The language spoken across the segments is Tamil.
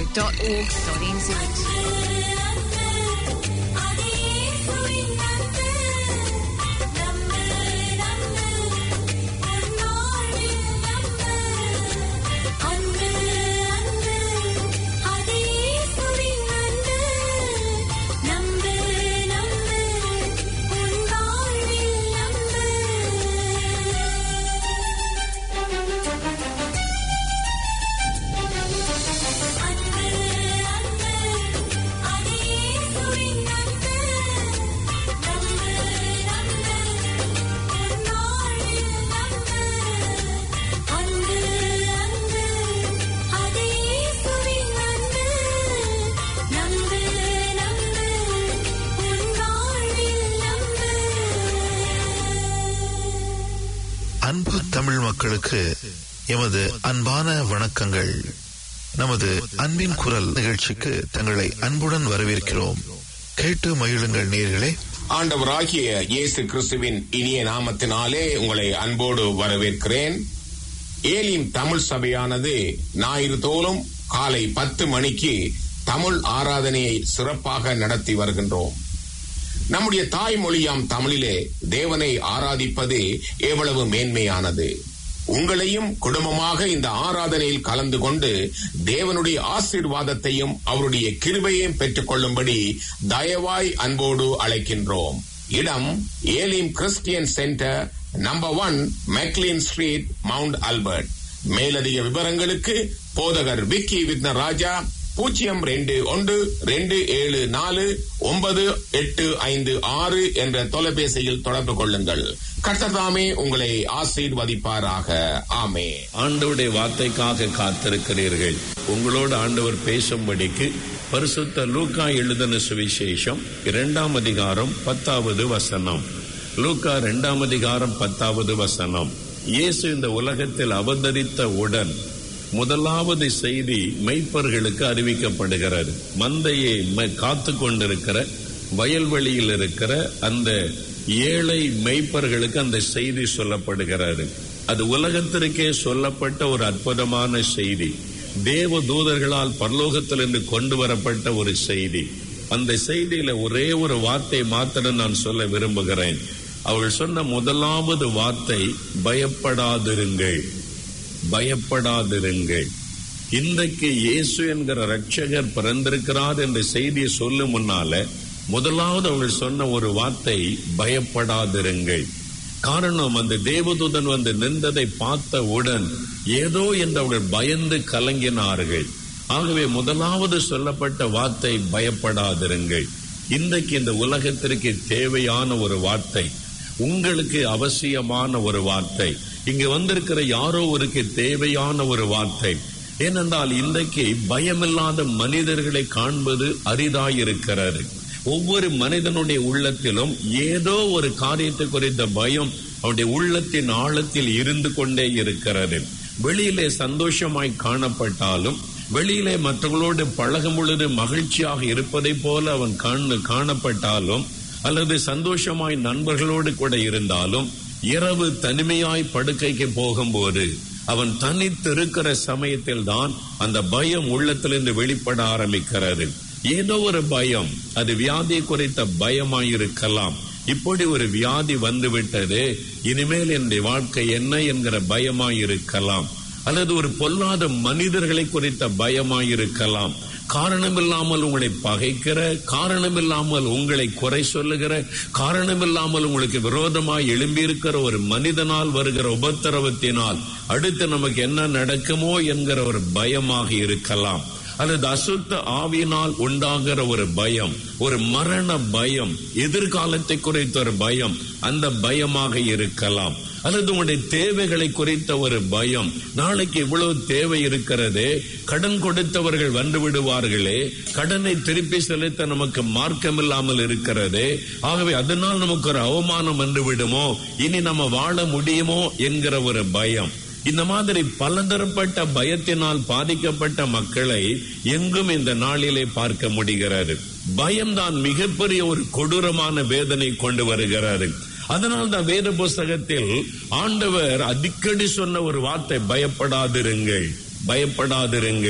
அன்பு தமிழ் மக்களுக்கு எமது அன்பான வணக்கங்கள் நமது அன்பின் குரல் நிகழ்ச்சிக்கு தங்களை அன்புடன் வரவேற்கிறோம் கேட்டு மகிழுங்கள் நேர்களே ஆண்டவராகிய இயேசு கிறிஸ்துவின் இனிய நாமத்தினாலே உங்களை அன்போடு வரவேற்கிறேன் ஏலின் தமிழ் சபையானது ஞாயிறு தோறும் காலை பத்து மணிக்கு தமிழ் ஆராதனையை சிறப்பாக நடத்தி வருகின்றோம் நம்முடைய தாய்மொழியாம் தமிழிலே தேவனை ஆராதிப்பது எவ்வளவு மேன்மையானது உங்களையும் குடும்பமாக இந்த ஆராதனையில் கலந்து கொண்டு தேவனுடைய ஆசீர்வாதத்தையும் அவருடைய கிருபையையும் பெற்றுக் கொள்ளும்படி தயவாய் அன்போடு அழைக்கின்றோம் இடம் Elim Christian Centre number one Macklin Street Mount Albert மேலதிக விவரங்களுக்கு போதகர் விக்கி வித்ன ராஜா பூஜ்ஜியம் ரெண்டு ஒன்று ரெண்டு ஏழு நாலு ஒன்பது எட்டு ஐந்து ஆறு என்ற தொலைபேசியில் தொடர்பு கொள்ளுங்கள் கர்த்ததாமே உங்களை ஆசீர்வதிப்பாராக ஆமே ஆண்டவருடைய வார்த்தைக்காக காத்திருக்கிறீர்கள் உங்களோடு ஆண்டவர் பேசும்படிக்கு பரிசுத்த லூக்கா எழுதின சுவிசேஷம் இரண்டாம் அதிகாரம் பத்தாவது வசனம் லூக்கா இரண்டாம் அதிகாரம் பத்தாவது வசனம் இயேசு இந்த உலகத்தில் அவதரித்த உடன் முதலாவது செய்தி மெய்ப்பர்களுக்கு அறிவிக்கப்படுகிறது மந்தையை காத்து கொண்டிருக்கிற வயல்வெளியில் இருக்கிற அந்த ஏழை மெய்ப்பர்களுக்கு அந்த செய்தி சொல்லப்படுகிறது அது உலகத்திற்கே சொல்லப்பட்ட ஒரு அற்புதமான செய்தி தேவ தூதர்களால் பரலோகத்திலிருந்து கொண்டு வரப்பட்ட ஒரு செய்தி அந்த செய்தியில ஒரே ஒரு வார்த்தை மாத்திரம் நான் சொல்ல விரும்புகிறேன் அவள் சொன்ன முதலாவது வார்த்தை பயப்படாதிருங்கள் பயப்படாதிருங்கள் இன்றைக்கு இயேசு என்கிற ரட்சகர் பிறந்திருக்கிறார் என்ற செய்தியை சொல்லும் முன்னால முதலாவது அவள் சொன்ன ஒரு வார்த்தை பயப்படாதிருங்கள் காரணம் அந்த தேவதூதன் வந்து நின்றதை பார்த்தவுடன் ஏதோ என்று அவர்கள் பயந்து கலங்கினார்கள் ஆகவே முதலாவது சொல்லப்பட்ட வார்த்தை பயப்படாதிருங்கள் இன்றைக்கு இந்த உலகத்திற்கு தேவையான ஒரு வார்த்தை உங்களுக்கு அவசியமான ஒரு வார்த்தை இங்கு வந்திருக்கிற யாரோ ஒருக்கு தேவையான ஒரு வார்த்தை ஏனென்றால் இன்றைக்கு பயமில்லாத மனிதர்களை காண்பது அரிதாயிருக்கிறது ஒவ்வொரு மனிதனுடைய உள்ளத்திலும் ஏதோ ஒரு காரியத்தை குறித்த பயம் அவனுடைய உள்ளத்தின் ஆழத்தில் இருந்து கொண்டே இருக்கிறது வெளியிலே சந்தோஷமாய் காணப்பட்டாலும் வெளியிலே மற்றவர்களோடு பழகும் பொழுது மகிழ்ச்சியாக இருப்பதை போல அவன் காண காணப்பட்டாலும் அல்லது சந்தோஷமாய் நண்பர்களோடு கூட இருந்தாலும் இரவு தனிமையாய் படுக்கைக்கு போகும்போது அவன் தனித்திருக்கிற சமயத்தில் தான் அந்த பயம் உள்ளத்திலிருந்து வெளிப்பட ஆரம்பிக்கிறது ஏதோ ஒரு பயம் அது வியாதி குறித்த பயமாயிருக்கலாம் இப்படி ஒரு வியாதி வந்துவிட்டது இனிமேல் என்னுடைய வாழ்க்கை என்ன என்கிற பயமாயிருக்கலாம் அல்லது ஒரு பொல்லாத மனிதர்களை குறித்த பயமாயிருக்கலாம் காரணமில்லாமல் உங்களை பகைக்கிற காரணமில்லாமல் உங்களை குறை சொல்லுகிற காரணமில்லாமல் உங்களுக்கு விரோதமாய் எழும்பியிருக்கிற ஒரு மனிதனால் வருகிற உபத்திரவத்தினால் அடுத்து நமக்கு என்ன நடக்குமோ என்கிற ஒரு பயமாக இருக்கலாம் அல்லது அசுத்த ஆவியினால் உண்டாகிற ஒரு பயம் ஒரு மரண பயம் எதிர்காலத்தை குறித்த ஒரு பயம் அந்த பயமாக இருக்கலாம் அல்லது உங்களுடைய தேவைகளை குறித்த ஒரு பயம் நாளைக்கு இவ்வளவு தேவை இருக்கிறது கடன் கொடுத்தவர்கள் வந்து விடுவார்களே கடனை திருப்பி செலுத்த நமக்கு மார்க்கம் இல்லாமல் இருக்கிறது ஆகவே அதனால் நமக்கு ஒரு அவமானம் வந்து விடுமோ இனி நம்ம வாழ முடியுமோ என்கிற ஒரு பயம் இந்த மாதிரி பலதரப்பட்ட பயத்தினால் பாதிக்கப்பட்ட மக்களை எங்கும் இந்த நாளிலே பார்க்க முடிகிறது பயம்தான் மிகப்பெரிய ஒரு கொடூரமான வேதனை கொண்டு வருகிறது அதனால் தான் வேத புஸ்தகத்தில் ஆண்டவர் அடிக்கடி சொன்ன ஒரு வார்த்தை பயப்படாதிருங்கள் பயப்படாதிருங்கள்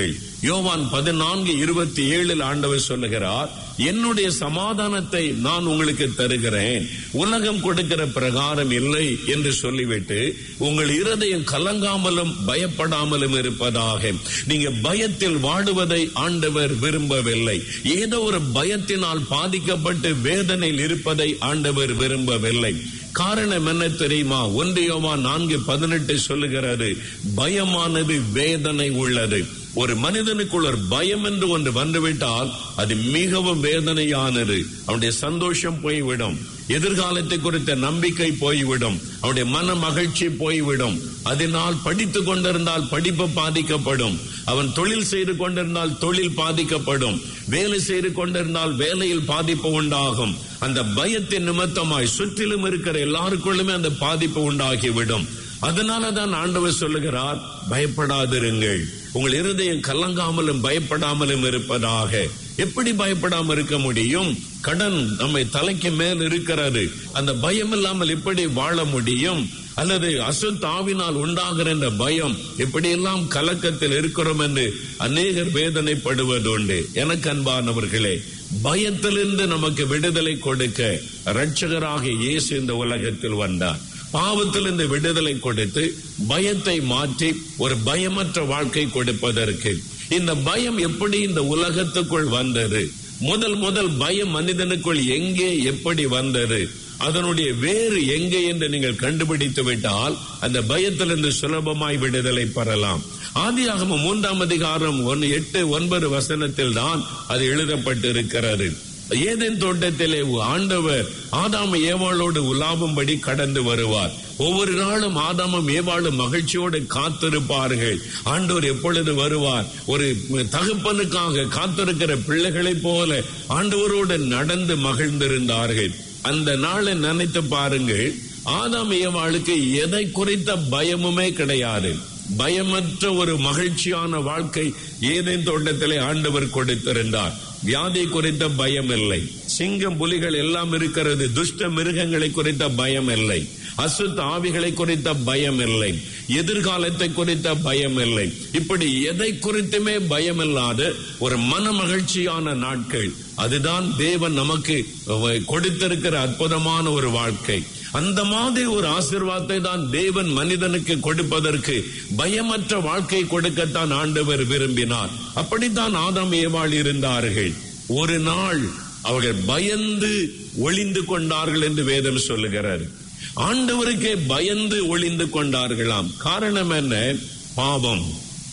யோவான் பதினான்கு இருபத்தி ஏழில் ஆண்டவர் சொல்லுகிறார் என்னுடைய சமாதானத்தை நான் உங்களுக்கு தருகிறேன் உலகம் கொடுக்கிற பிரகாரம் இல்லை என்று சொல்லிவிட்டு உங்கள் இருதயம் கலங்காமலும் பயப்படாமலும் இருப்பதாக நீங்க பயத்தில் வாடுவதை ஆண்டவர் விரும்பவில்லை ஏதோ ஒரு பயத்தினால் பாதிக்கப்பட்டு வேதனையில் இருப்பதை ஆண்டவர் விரும்பவில்லை காரணம் என்ன தெரியுமா ஒன்றியவா நான்கு பதினெட்டு சொல்லுகிறது பயமானது வேதனை உள்ளது ஒரு மனிதனுக்குள் ஒரு பயம் என்று ஒன்று வந்துவிட்டால் அது மிகவும் வேதனையானது அவனுடைய சந்தோஷம் போய்விடும் எதிர்காலத்தை குறித்த நம்பிக்கை போய்விடும் அவனுடைய மன மகிழ்ச்சி போய்விடும் அதனால் படித்துக் கொண்டிருந்தால் படிப்பு பாதிக்கப்படும் அவன் தொழில் செய்து கொண்டிருந்தால் தொழில் பாதிக்கப்படும் வேலை செய்து கொண்டிருந்தால் வேலையில் பாதிப்பு உண்டாகும் அந்த பயத்தின் நிமித்தமாய் சுற்றிலும் இருக்கிற எல்லாருக்குள்ளுமே அந்த பாதிப்பு உண்டாகிவிடும் அதனால தான் ஆண்டவர் சொல்லுகிறார் பயப்படாதிருங்கள் உங்கள் இருதயம் கலங்காமலும் பயப்படாமலும் இருப்பதாக எப்படி பயப்படாமல் இருக்க முடியும் கடன் நம்மை தலைக்கு மேல் இருக்கிறது அந்த பயம் இல்லாமல் எப்படி வாழ முடியும் அல்லது அசுத்தாவினால் உண்டாகிற இந்த பயம் எப்படியெல்லாம் கலக்கத்தில் இருக்கிறோம் என்று அநேகர் வேதனைப்படுவதுண்டு எனக்கு அன்பானவர்களே பயத்திலிருந்து நமக்கு விடுதலை கொடுக்க இரட்சகராக இயேசு இந்த உலகத்தில் வந்தார் பாவத்திலிருந்து விடுதலை கொடுத்து பயத்தை மாற்றி ஒரு பயமற்ற வாழ்க்கை கொடுப்பதற்கு இந்த பயம் எப்படி இந்த உலகத்துக்குள் வந்தது முதல் முதல் பயம் மனிதனுக்குள் எங்கே எப்படி வந்தது அதனுடைய வேறு எங்கே என்று நீங்கள் கண்டுபிடித்து விட்டால் அந்த பயத்திலிருந்து சுலபமாய் விடுதலை பெறலாம் ஆதியாகம மூன்றாம் அதிகாரம் ஒன்னு எட்டு ஒன்பது வசனத்தில் தான் அது எழுதப்பட்டு இருக்கிறது ஏதேன் தோட்டத்திலே ஆண்டவர் ஆதாம ஏவாளோடு உலாவும்படி கடந்து வருவார் ஒவ்வொரு நாளும் ஆதாமும் ஏவாளும் மகிழ்ச்சியோடு காத்திருப்பார்கள் ஆண்டவர் எப்பொழுது வருவார் ஒரு தகப்பனுக்காக காத்திருக்கிற பிள்ளைகளைப் போல ஆண்டவரோடு நடந்து மகிழ்ந்திருந்தார்கள் அந்த நாளை நினைத்து பாருங்கள் ஆதாம் ஏவாளுக்கு எதை குறித்த பயமுமே கிடையாது பயமற்ற ஒரு மகிழ்ச்சியான வாழ்க்கை ஏதேன் தோட்டத்திலே ஆண்டவர் கொடுத்திருந்தார் வியாதி குறித்த பயம் இல்லை சிங்கம் புலிகள் எல்லாம் இருக்கிறது துஷ்ட மிருகங்களை குறித்த பயம் இல்லை அசுத்த ஆவிகளை குறித்த பயம் இல்லை எதிர்காலத்தை குறித்த பயம் இல்லை இப்படி எதை குறித்துமே பயம் இல்லாத ஒரு மன மகிழ்ச்சியான நாட்கள் அதுதான் தேவன் நமக்கு கொடுத்திருக்கிற அற்புதமான ஒரு வாழ்க்கை அந்த மாதிரி ஒரு ஆசிர்வாதத்தை தான் தேவன் மனிதனுக்கு கொடுப்பதற்கு பயமற்ற வாழ்க்கை கொடுக்கத்தான் ஆண்டவர் விரும்பினார் அப்படித்தான் ஆதாம் ஏவாள் இருந்தார்கள் ஒரு நாள் அவர்கள் பயந்து ஒளிந்து கொண்டார்கள் என்று வேதம் சொல்லுகிறார் ஆண்டவருக்கே பயந்து ஒளிந்து கொண்டார்களாம் காரணம் என்ன பாவம்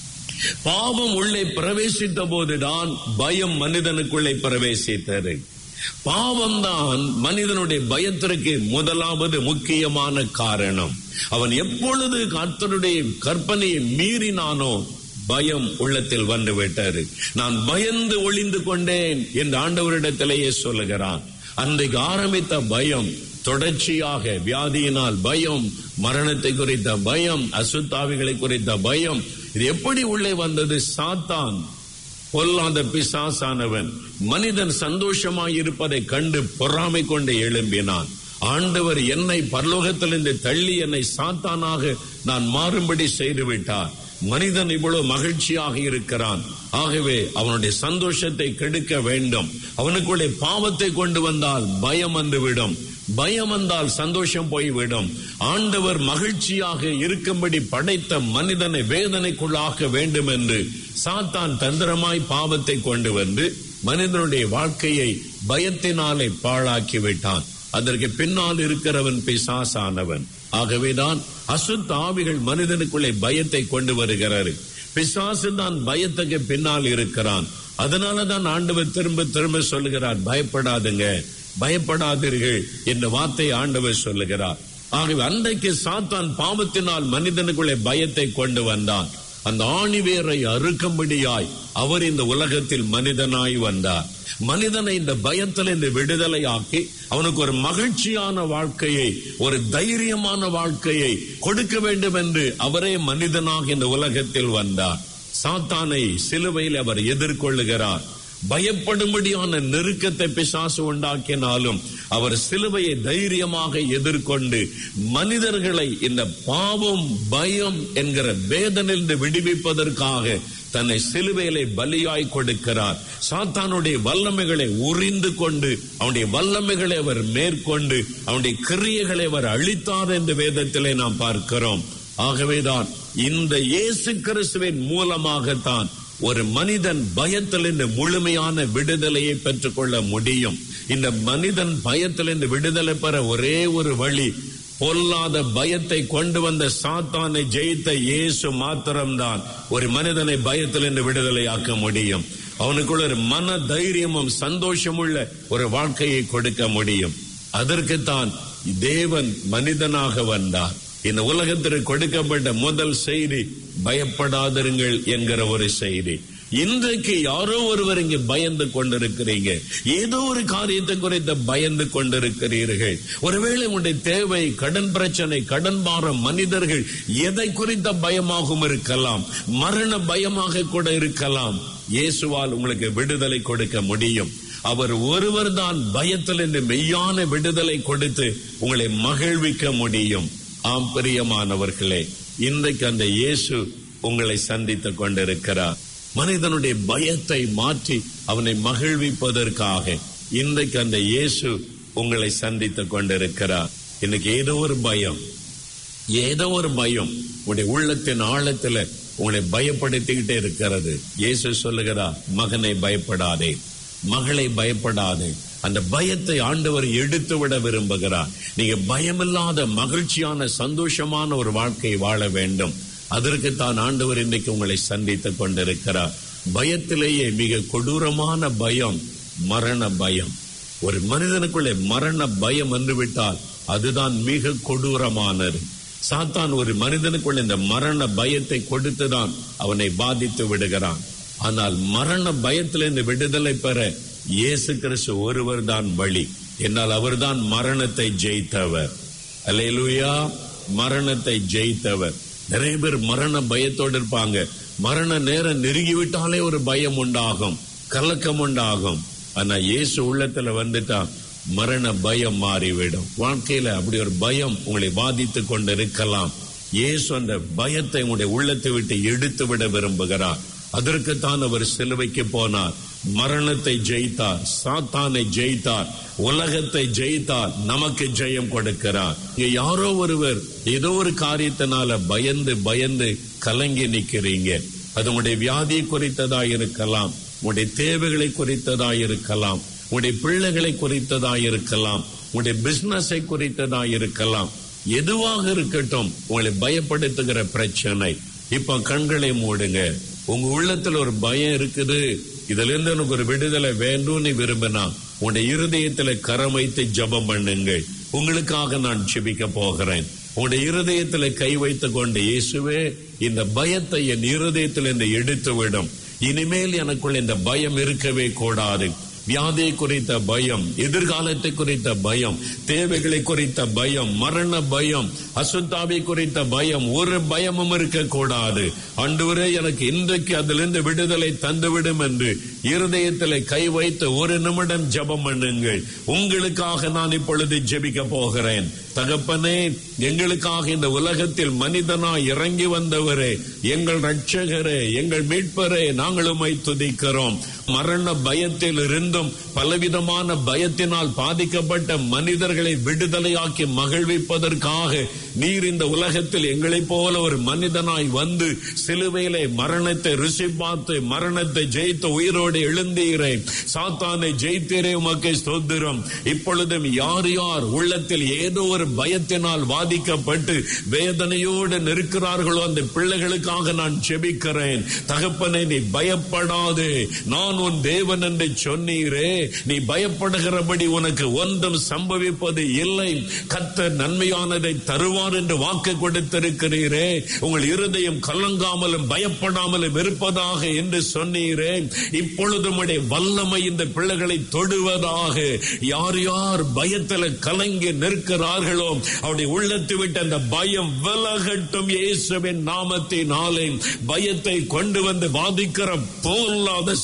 பாவம் உள்ளே பிரவேசித்த போதுதான் பயம் மனிதனுக்குள்ளே பிரவேசித்தது பாவம்தான் மனிதனுடைய பயத்திற்கு முதலாவது முக்கியமான காரணம் அவன் எப்பொழுது கர்த்தருடைய கற்பனையை மீறினானோ பயம் உள்ளத்தில் வந்து விட்டது நான் பயந்து ஒளிந்து கொண்டேன் என்று ஆண்டவரிடத்திலேயே சொல்லுகிறான் அன்றைக்கு ஆரம்பித்த பயம் தொடர்ச்சியாக வியாதியினால் பயம் மரணத்தை குறித்த பயம் அசுத்தாவிகளை குறித்த பயம் இது எப்படி உள்ளே வந்தது சாத்தான் பொல்லாத பிசாசானவன் மனிதன் சந்தோஷமாய் இருப்பதை கண்டு பொறாமை கொண்டு எழும்பினான் ஆண்டவர் என்னை பரலோகத்திலிருந்து தள்ளி என்னை சாத்தானாக நான் மாறும்படி செய்து விட்டார் மனிதன் இவ்வளவு மகிழ்ச்சியாக இருக்கிறான் ஆகவே அவனுடைய சந்தோஷத்தை கெடுக்க வேண்டும் அவனுக்குள்ளே பாவத்தை கொண்டு வந்தால் பயம் வந்துவிடும் பயம் வந்தால் சந்தோஷம் போய்விடும் ஆண்டவர் மகிழ்ச்சியாக இருக்கும்படி படைத்த மனிதனை வேதனைக்குள்ளாக்க வேண்டும் என்று சாத்தான் தந்திரமாய் பாவத்தை கொண்டு வந்து மனிதனுடைய வாழ்க்கையை பயத்தினாலே பாழாக்கி விட்டான் அதற்கு பின்னால் இருக்கிறவன் பிசாசானவன் ஆகவேதான் அசுத்த ஆவிகள் மனிதனுக்குள்ளே பயத்தை கொண்டு வருகிறாரு பிசாசு தான் பயத்துக்கு பின்னால் இருக்கிறான் அதனால தான் ஆண்டவர் திரும்ப திரும்ப சொல்லுகிறார் பயப்படாதுங்க பயப்படாதீர்கள் என்ற வார்த்தை ஆண்டவர் சொல்லுகிறார் ஆகவே அன்றைக்கு சாத்தான் பாவத்தினால் மனிதனுக்குள்ளே பயத்தை கொண்டு வந்தான் அந்த ஆணிவேரை அறுக்கும்படியாய் அவர் இந்த உலகத்தில் மனிதனாய் வந்தார் மனிதனை இந்த பயத்தில் இந்த விடுதலை ஆக்கி அவனுக்கு ஒரு மகிழ்ச்சியான வாழ்க்கையை ஒரு தைரியமான வாழ்க்கையை கொடுக்க வேண்டும் என்று அவரே மனிதனாக இந்த உலகத்தில் வந்தார் சாத்தானை சிலுவையில் அவர் எதிர்கொள்ளுகிறார் பயப்படும்படியான நெருக்கத்தை பிசாசு உண்டாக்கினாலும் அவர் சிலுவையை தைரியமாக எதிர்கொண்டு மனிதர்களை இந்த பாவம் பயம் என்கிற வேதனிலிருந்து விடுவிப்பதற்காக தன்னை சிலுவையிலே பலியாய் கொடுக்கிறார் சாத்தானுடைய வல்லமைகளை உறிந்து கொண்டு அவனுடைய வல்லமைகளை அவர் மேற்கொண்டு அவனுடைய கிரியைகளை அவர் அழித்தார் என்று வேதத்திலே நாம் பார்க்கிறோம் ஆகவேதான் இந்த இயேசு கிறிஸ்துவின் மூலமாகத்தான் ஒரு மனிதன் பயத்திலிருந்து முழுமையான விடுதலையை பெற்றுக்கொள்ள முடியும் இந்த மனிதன் பயத்திலிருந்து விடுதலை பெற ஒரே ஒரு வழி பொல்லாத பயத்தை கொண்டு வந்த சாத்தானை ஜெயித்த இயேசு மாத்திரம்தான் ஒரு மனிதனை பயத்திலிருந்து விடுதலையாக்க முடியும் அவனுக்குள்ள ஒரு மன தைரியமும் சந்தோஷமுள்ள ஒரு வாழ்க்கையை கொடுக்க முடியும் அதற்குத்தான் தேவன் மனிதனாக வந்தார் இந்த உலகத்திற்கு கொடுக்கப்பட்ட முதல் செய்தி பயப்படாதிருங்கள் என்கிற ஒரு செய்தி இன்றைக்கு யாரோ ஒருவர் இங்கே பயந்து கொண்டிருக்கிறீங்க ஏதோ ஒரு காரியத்தை குறித்து பயந்து கொண்டிருக்கிறீர்கள் ஒருவேளை உங்களுடைய தேவை கடன் பிரச்சனை கடன் பாரம் மனிதர்கள் எதை குறித்த பயமாகவும் இருக்கலாம் மரண பயமாக கூட இருக்கலாம் இயேசுவால் உங்களுக்கு விடுதலை கொடுக்க முடியும் அவர் ஒருவர் தான் பயத்தில் இருந்து மெய்யான விடுதலை கொடுத்து உங்களை மகிழ்விக்க முடியும் ஆம் பிரியமானவர்களே இன்றைக்கு அந்த இயேசு உங்களை சந்தித்துக் கொண்டிருக்கிறார் மனிதனுடைய பயத்தை மாற்றி அவனை மகிழ்விப்பதற்காக இன்றைக்கு அந்த இயேசு உங்களை சந்தித்துக் கொண்டிருக்கிறார் இன்னைக்கு ஏதோ ஒரு பயம் ஏதோ ஒரு பயம் உங்களுடைய உள்ளத்தின் ஆழத்துல உங்களை பயப்படுத்திக்கிட்டே இருக்கிறது இயேசு சொல்லுகிறார் மகனை பயப்படாதே மகளை பயப்படாதே அந்த பயத்தை ஆண்டவர் எடுத்து விட விரும்புகிறார் நீங்க பயமில்லாத மகிழ்ச்சியான சந்தோஷமான ஒரு வாழ்க்கை வாழ வேண்டும் அதற்கு தான் ஆண்டவர் இன்றைக்கு உங்களை சந்தித்துக் கொண்டிருக்கிறார் பயத்திலேயே மிக கொடூரமான பயம் மரண பயம் ஒரு மனிதனுக்குள்ளே மரண பயம் வந்துவிட்டால் அதுதான் மிக கொடூரமானது சாத்தான் ஒரு மனிதனுக்குள்ள இந்த மரண பயத்தை கொடுத்துதான் அவனை பாதித்து விடுகிறான் ஆனால் மரண பயத்திலிருந்து விடுதலை பெற இயேசு கிறிஸ்து ஒருவர் தான் வழி என்னால் அவர்தான் மரணத்தை ஜெயித்தவர் அல்லேலூயா மரணத்தை ஜெயித்தவர் நிறைய பேர் மரண பயத்தோடு இருப்பாங்க மரண நேரம் நெருங்கிவிட்டாலே ஒரு பயம் உண்டாகும் கலக்கம் உண்டாகும் ஆனா இயேசு உள்ளத்துல வந்துட்டா மரண பயம் மாறிவிடும் வாழ்க்கையில அப்படி ஒரு பயம் உங்களை பாதித்து கொண்டு இருக்கலாம் இயேசு அந்த பயத்தை உங்களுடைய உள்ளத்தை விட்டு எடுத்து விட விரும்புகிறார் அதற்குத்தான் அவர் சிலுவைக்கு போனார் மரணத்தை ஜெயித்தார் சாத்தானை ஜெயித்தார் உலகத்தை ஜெயித்தார் நமக்கு ஜெயம் கொடுக்கிறார் இங்க யாரோ ஒருவர் ஏதோ ஒரு காரியத்தினால பயந்து பயந்து கலங்கி நிக்கிறீங்க அது உங்களுடைய வியாதியை குறித்ததா இருக்கலாம் உங்களுடைய தேவைகளை குறித்ததா இருக்கலாம் உங்களுடைய பிள்ளைகளை குறித்ததா இருக்கலாம் உங்களுடைய பிசினஸை குறித்ததா இருக்கலாம் எதுவாக இருக்கட்டும் உங்களை பயப்படுத்துகிற பிரச்சனை இப்ப கண்களை மூடுங்க உங்க உள்ளத்துல ஒரு பயம் இருக்குது இதுல இருந்து எனக்கு ஒரு விடுதலை வேண்டும்னு விரும்பினா உங்களுடைய இருதயத்துல கரம் வைத்து ஜபம் பண்ணுங்கள் உங்களுக்காக நான் ஜெபிக்க போகிறேன் உங்களுடைய இருதயத்துல கை வைத்து கொண்டு இயேசுவே இந்த பயத்தை என் இருதயத்திலிருந்து எடுத்து விடும் இனிமேல் எனக்குள்ள இந்த பயம் இருக்கவே கூடாது வியாதியை குறித்த பயம் எதிர்காலத்தை குறித்த பயம் தேவைகளை குறித்த பயம் மரண பயம் அசுத்தாவை குறித்த பயம் ஒரு பயமும் இருக்கக்கூடாது அன்றுவரே எனக்கு இன்றைக்கு அதிலிருந்து விடுதலை தந்துவிடும் என்று இருதயத்தில் கை வைத்து ஒரு நிமிடம் ஜெபம் பண்ணுங்கள் உங்களுக்காக நான் இப்பொழுது ஜெபிக்க போகிறேன் தகப்பனே எங்களுக்காக இந்த உலகத்தில் மனிதனாய் இறங்கி வந்தவரே எங்கள் ரட்சகரே எங்கள் மீட்பரே நாங்கள் உம்மை துதிக்கிறோம் மரண பயத்தில் இருந்தும் பலவிதமான பயத்தினால் பாதிக்கப்பட்ட மனிதர்களை விடுதலையாக்கி மகிழ்விப்பதற்காக நீர் இந்த உலகத்தில் எங்களைப் போல ஒரு மனிதனாய் வந்து சிலுவையிலே மரணத்தை ருசி பார்த்து மரணத்தை ஜெயித்து உயிரோடு எழுந்தீரே சாத்தானை ஜெயித்தீரே உமக்கு ஸ்தோத்திரம் இப்பொழுதும் யார் யார் உள்ளத்தில் ஏதோ ஒரு பயத்தினால் பாதிக்கப்பட்டு வேதனையோடு நிற்கிறார்களோ அந்த பிள்ளைகளுக்காக நான் செபிக்கிறேன் தகப்பனை நீ பயப்படாதே நான் உன் தேவன் என்று சொன்னீரே நீ பயப்படுகிறபடி உனக்கு ஒன்றும் சம்பவிப்பது இல்லை கத்தர் நன்மையானதை தருவார் என்று வாக்கு கொடுத்திருக்கிறீரே உங்கள் இருதயம் கலங்காமலும் பயப்படாமலும் இருப்பதாக என்று சொன்னீரே இப்பொழுது உடைய வல்லமை இந்த பிள்ளைகளை தொடுவதாக யார் யார் பயத்தில் கலங்கி நிற்கிறார்களோ அவருடைய உள்ளத்தை விட்டு அந்த பயம் விலகட்டும் இயேசுவின் நாமத்தினாலே பயத்தை கொண்டு வந்து பாதிக்கிற போலாத சாத்தானை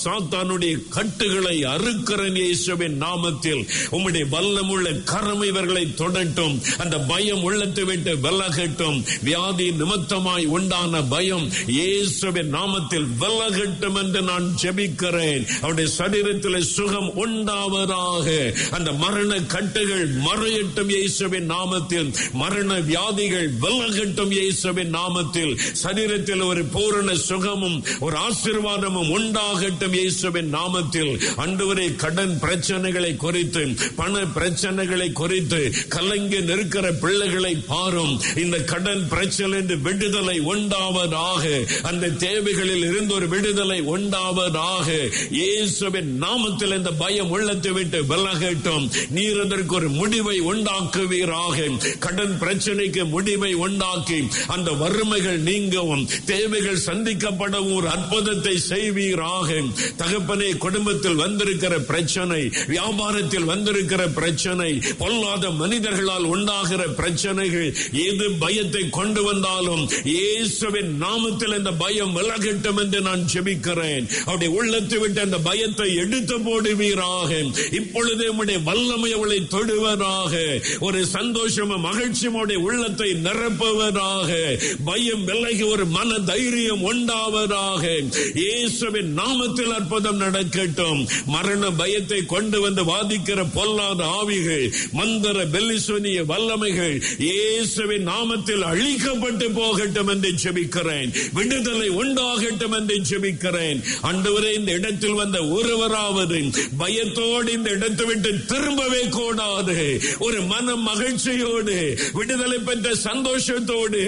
சாத்தானுடைய கட்டுகளை அறுக்கிறன் இயேசுவின் நாமத்தில் உம்முடைய வல்லமுள்ள கரம் இவர்களை தொடட்டும் அந்த பயம் உள்ளத்தை விட்டு விலகட்டும் வியாதி நிமித்தமாய் உண்டான பயம் இயேசுவின் நாமத்தில் விலகட்டும் என்று நான் ஜெபிக்கிறேன் அவருடைய சரீரத்தில் சுகம் உண்டாவதாக அந்த மரண கட்டுகள் மறையட்டும் இயேசுவின் நாமத்தில் மரண வியாதிகள் விலகட்டும் இயேசுவின் நாமத்தில் சரீரத்தில் ஒரு பூரண சுகமும் ஒரு ஆசீர்வாதமும் உண்டாகட்டும் இயேசுவின் நாமத்தில் அன்றுவரை கடன் பிரச்சனைகளை குறித்து பண பிரச்சனைகளை குறித்து கலங்கி நிற்கிற பிள்ளைகளை பாரும் இந்த கடன் பிரச்சனை விடுதலை உண்டாவதாக அந்த தேவைகளில் இருந்து ஒரு விடுதலை உண்டாவதாக இயேசுவின் நாமத்தில் இந்த பயம் உள்ளத்தை விட்டு விலகட்டும் நீர் அதற்கு ஒரு முடிவை உண்டாக்குவீராக கடன் பிரச்சனைக்கு முடிவை உண்டாக்கி அந்த வறுமைகள் நீங்கவும் தேவைகள் சந்திக்கப்படவும் ஒரு அற்புதத்தை செய்வீராக தகப்பனே குடும்பத்தில் வந்திருக்கிற பிரச்சனை வியாபாரத்தில் வந்திருக்கிற பிரச்சனை பொல்லாத மனிதர்களால் உண்டாகிற பிரச்சனைகள் எது பயத்தை கொண்டு வந்தாலும் இயேசுவின் நாமத்தில் இந்த பயம் விலகட்டும் என்று நான் ஜெபிக்கிறேன் அவருடைய உள்ளத்தை விட்டு அந்த பயத்தை எடுத்து போடுவீராக இப்பொழுதே உடைய வல்லமை அவளை தொடுவதாக ஒரு சந்தோஷமும் மகிழ்ச்சியும் அவருடைய உள்ளத்தை நிரப்புவதாக பயம் விலகி ஒரு மன தைரியம் உண்டாவதாக இயேசுவின் நாமத்தில் அற்புதம் நடக்கட்டும் மரண பயத்தை கொண்டு வந்து வாதிக்கிற பொல்லாத ஆவிகள் மந்திர பெல்லிசோனிய வல்லமைகள் இயேசுவின் நாமத்தில் அழிக்கப்பட்டு போகட்டும் என்று ஜெபிக்கிறேன் விடுதலை உண்டாகட்டும் என்று ஜெபிக்கிறேன் அன்றுவரை இந்த இடத்தில் வந்த ஒருவராவது பயத்தோடு இந்த இடத்தை விட்டு திரும்பவே கூடாது ஒரு மன மகிழ்ச்சியோடு விடுதலை பெற்ற சந்தோஷத்தோடு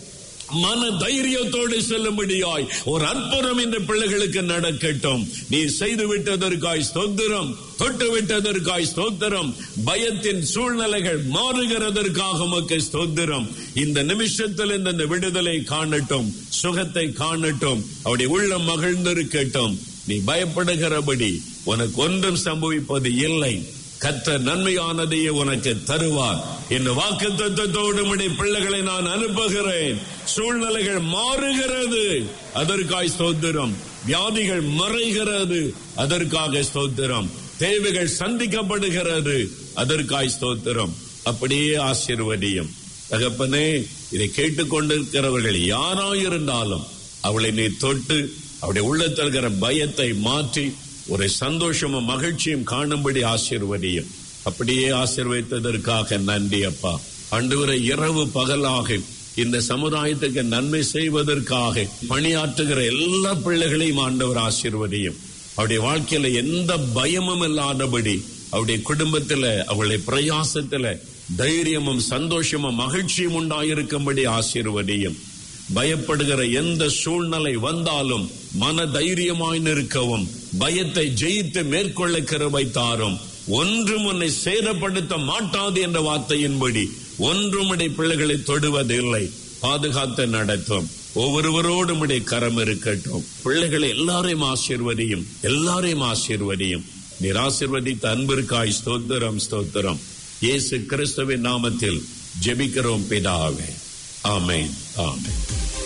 மன தைரியத்தோடு செல்லும்படியாய் ஒரு அற்புதம் இந்த பிள்ளைகளுக்கு நடக்கட்டும் நீ செய்து விட்டதற்காய் ஸ்தோத்திரம் தொட்டு விட்டதற்காய் ஸ்தோத்திரம் பயத்தின் சூழ்நிலைகள் மாறுகிறதற்காக உமக்கு ஸ்தோத்திரம் இந்த நிமிஷத்தில் இந்த விடுதலை காணட்டும் சுகத்தை காணட்டும் அவருடைய உள்ளம் மகிழ்ந்திருக்கட்டும் நீ பயப்படுகிறபடி உனக்கு ஒன்றும் சம்பவிப்பது இல்லை கத்த நன்மையானதையே உனக்கு தருவார் இந்த வாக்கு தத்துவத்தோடு உடைய பிள்ளைகளை நான் அனுப்புகிறேன் சூழ்நிலைகள் மாறுகிறது அதற்காய் ஸ்தோத்திரம் வியாதிகள் மறைகிறது அதற்காக ஸ்தோத்திரம் தேவைகள் சந்திக்கப்படுகிறது அதற்காய் ஸ்தோத்திரம் அப்படியே ஆசீர்வதியும் தகப்பனே இதை கேட்டுக்கொண்டிருக்கிறவர்கள் யாராயிருந்தாலும் அவளை நீ தொட்டு அவருடைய உள்ளத்தில் இருக்கிற பயத்தை மாற்றி ஒரு சந்தோஷமும் மகிழ்ச்சியும் காணும்படி ஆசீர்வதியும் அப்படியே ஆசீர்வதித்ததற்காக நன்றி அப்பா அன்றுவரை இரவு பகலாக இந்த சமுதாயத்துக்கு நன்மை செய்வதற்காக பணியாற்றுகிற எல்லா பிள்ளைகளையும் ஆண்டவர் ஆசீர்வதியும் அவருடைய வாழ்க்கையில எந்த பயமும் இல்லாதபடி அவருடைய குடும்பத்துல அவளுடைய பிரயாசத்துல தைரியமும் சந்தோஷமும் மகிழ்ச்சியும் உண்டாயிருக்கும்படி ஆசீர்வதியும் பயப்படுகிற எந்த சூழ்நிலை வந்தாலும் மன தைரியமாய் நிற்கவும் பயத்தை ஜெயித்து மேற்கொள்ள கிருபை தாரும் ஒன்றும் உன்னை சேதப்படுத்த மாட்டாது என்ற வார்த்தையின்படி ஒன்றும் உடைய பிள்ளைகளை தொடுவதில்லை பாதுகாத்து நடத்தும் ஒவ்வொருவரோடும் உடைய கரம் இருக்கட்டும் பிள்ளைகளை எல்லாரையும் ஆசீர்வதியும் எல்லாரையும் ஆசீர்வதியும் நீர் ஆசீர்வதித்த அன்பிற்காய் ஸ்தோத்திரம் ஸ்தோத்திரம் இயேசு கிறிஸ்துவின் நாமத்தில் ஜெபிக்கிறோம் பிதாவே ஆமென் ஆமென்